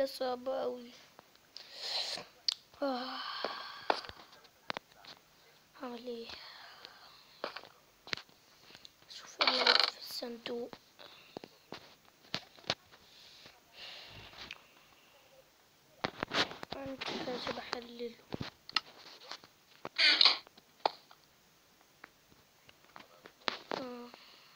صعبة أوي آه. أعمل ايه شوف ايه اللي موجود في الصندوق عندي كذا بحلله آه.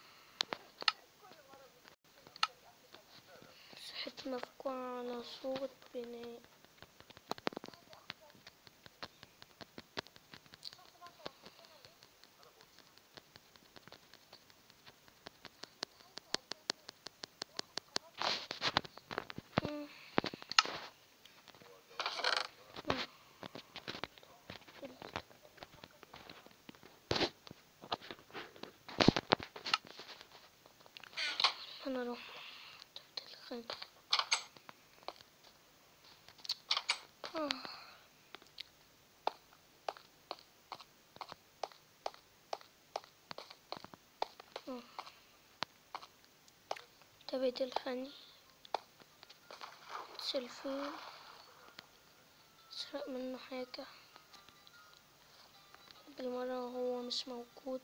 صحة مفقوعة على صورة بناء مم. مم. أنا أروح تحت الخيل آه. آه. تبيت الفني تلفون سرق منه حاجة بالمرة هو مش موجود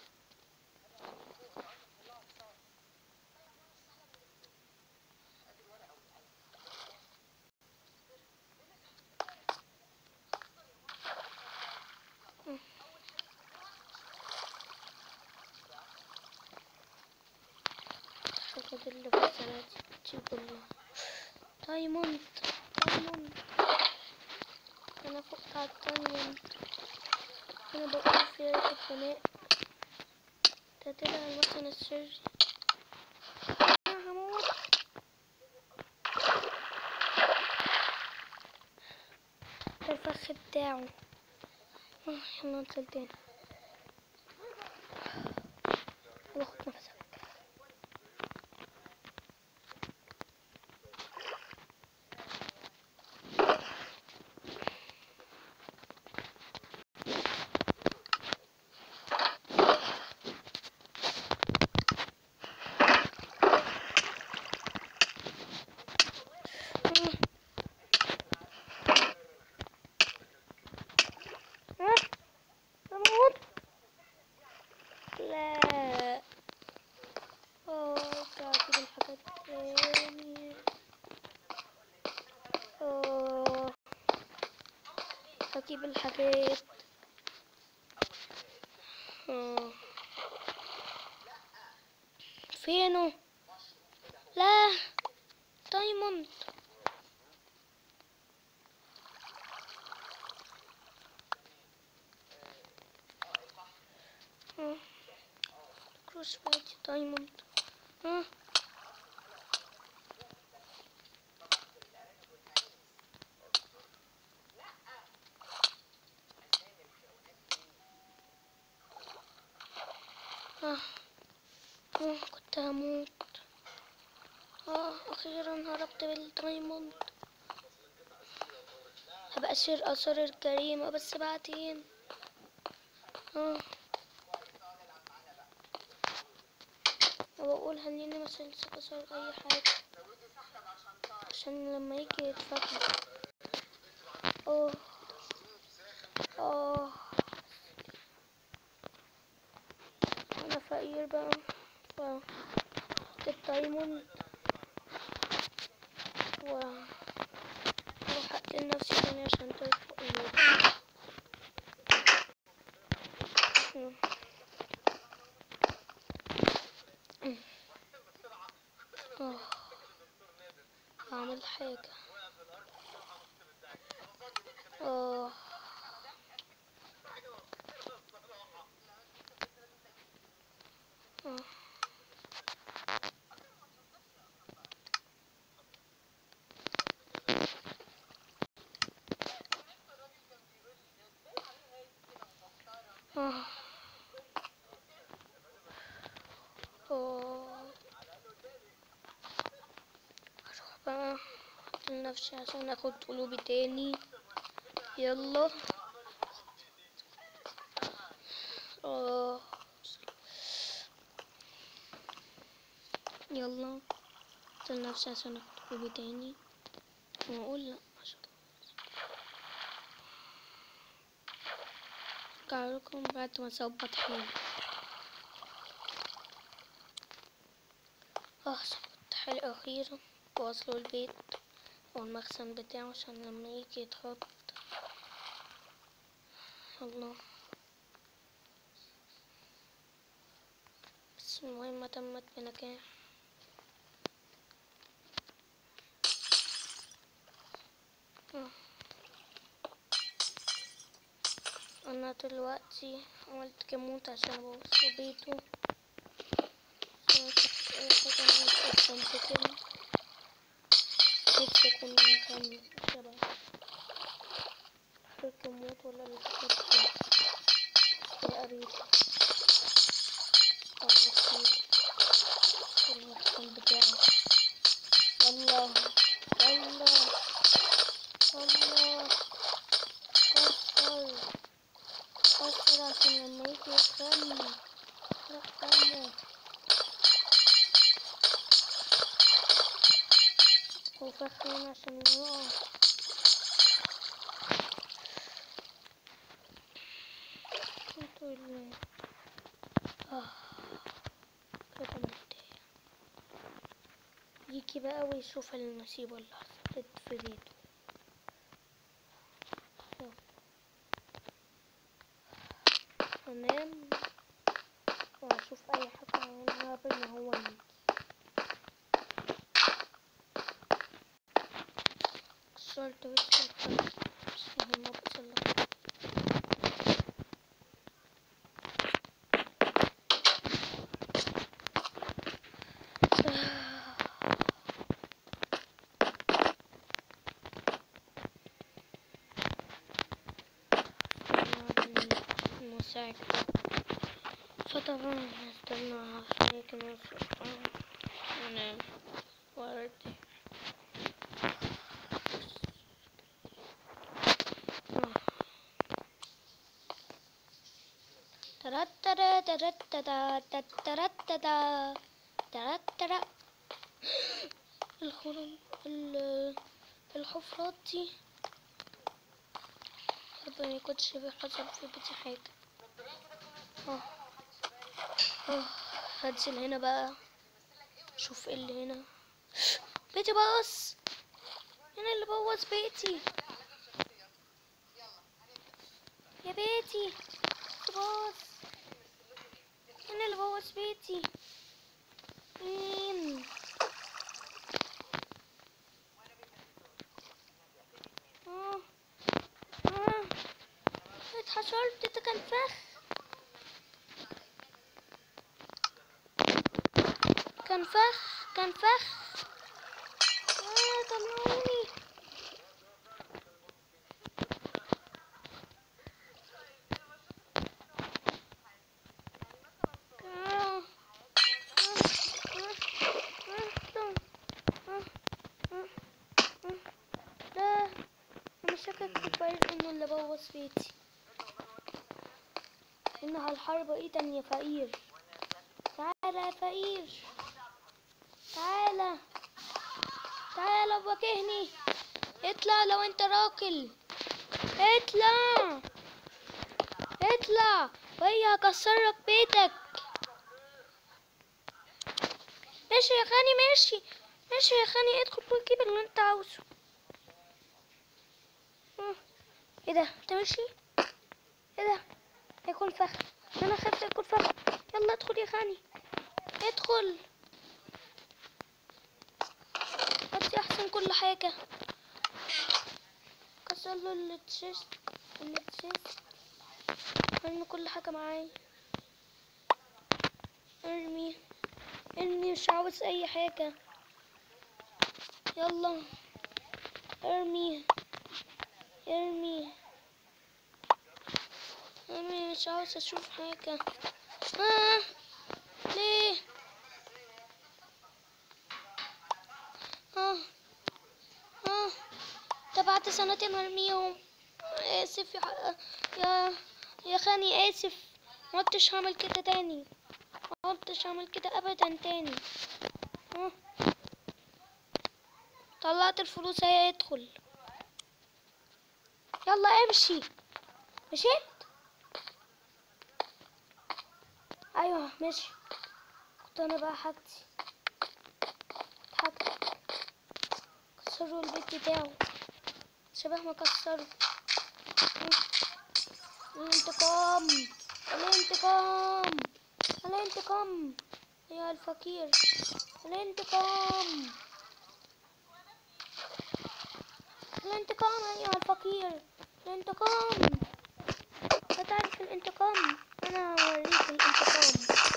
الحاجات اللي في السنة دي كلها دايموند دايموند انا فوق على الدايموند انا بقول في ريحة بناء ده طلع المكان السري انا هموت ده الفخ بتاعه آه، يلا انزل تاني واخد نفسك آه، هموت لا اه تعجب الحاجات تاني اه هجيب الحاجات اه فينه لا دايموند اه كروس فايت دايموند اه اه اه كنت هموت اه اخيرا هربت بالدايموند هبقى سير اثار الجريمة بس بعدين اه وبقول خليني مسلسل اثار اي حاجة عشان لما يجي يتفتح اوه اه انا فقير بقى ف الدايموند و اروح اقتل نفسي تاني عشان ترفع اللود مم. مم. آه. هعمل حاجة اه اه اه اه اروح بقى اقتل نفسي عشان اخد قلوبي تاني يلا اه يلا اقتل نفسي عشان اخد قلوبي تاني معقول لا ما شاء الله ارجع لكم بعد ما اظبط حالي اه ظبطت حالي اخيرا واصلوا البيت او المخزن بتاعه عشان لما يجي يتحط الله بس المهمة تمت بنجاح آه. انا دلوقتي عملت كموت عشان ابوظ بيته مش اي حاجة مش احسن كده نفسي اكون مكان شبه الكموت ولا الكتب يا قريب المحكم بتاعه الله الله الله كسر كسر عشان لما يجي يفهمني راح دمه وفخين عشان يقع الحمد لله آه كده مرتاح يجي بقى ويشوف المصيبة اللي حصلت في بيته يلا. انام واشوف اي حاجة اعملها قبل ما هو يجي كسرت وش الخط بس مهم بصلح المساعد فطبعا هستنى عشان يجي نص انام وارتاح ترترى ترتدا ترتدا ترترى الخرم ال- الحفرات دي ربنا ما يكونش حصل في بيتي حاجة اه اه هنزل هنا بقى شوف ايه اللي هنا بيتي باظ هنا اللي بوظ بيتي يا بيتي باظ هنا اللي بوظ بيتي مين اه اه اتحشرت ده كان فخ كان فخ كان فخ اه طلعوني آه. ده انا شاكك في كويس انه اللي بوظ بيتي انها الحرب ايدا يا فقير تعالى يا فقير تعالى تعالى واجهني اطلع لو انت راجل اطلع اطلع وهي هكسرك بيتك ماشي يا خاني ماشي ماشي يا خاني ادخل وجيب اللي انت عاوزه مم. ايه ده انت ماشي ايه ده هيكون فخ انا خفت يكون فخ يلا ادخل يا خاني ادخل هاتي احسن كل حاجة كسر له التشيست التشيست ارمي كل حاجة معايا ارمي ارمي مش عاوز اي حاجة يلا ارمي ارمي ارمي مش عاوز اشوف حاجة آه. ليه اه اه ده بعد سنتين ارميهم اسف يا ح- يا يا خاني اسف ما عدتش هعمل كده تاني ما عدتش هعمل كده ابدا تاني اه طلعت الفلوس اهي ادخل يلا امشي مشيت ايوه ماشي كنت انا بقى حاجتي حاجتي كسروا البيت بتاعه شبه ما كسروا الانتقام الانتقام الانتقام يا الفقير الانتقام الانتقام يا الفقير الانتقام هتعرف الانتقام انا هوريك الانتقام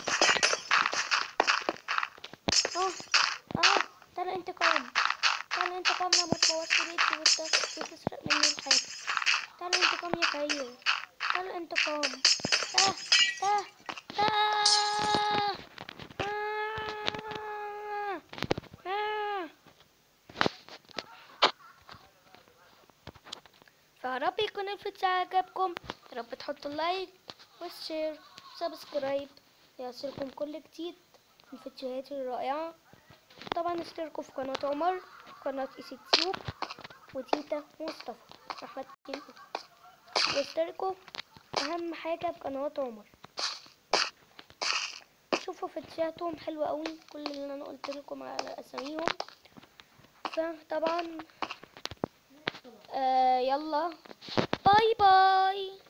اه اه ده الانتقام ده الانتقام لما تبوظ بيتي وت- وتسرق مني الحاجة ده الانتقام يا خير ده الانتقام ده ده ده آه. آه. فيا رب يكون الفيديو عجبكم يا رب تحطوا لايك والشير وسبسكرايب ليصلكم كل جديد من فيديوهاتي الرائعة طبعا اشتركوا في قناة عمر قناة ايسي تيوب وتيتا مصطفى أحمد كيلو واشتركوا أهم حاجة بقنوات عمر شوفوا فيديوهاتهم حلوة قوي كل اللي أنا قلت لكم على أساميهم فطبعا آه يلا باي باي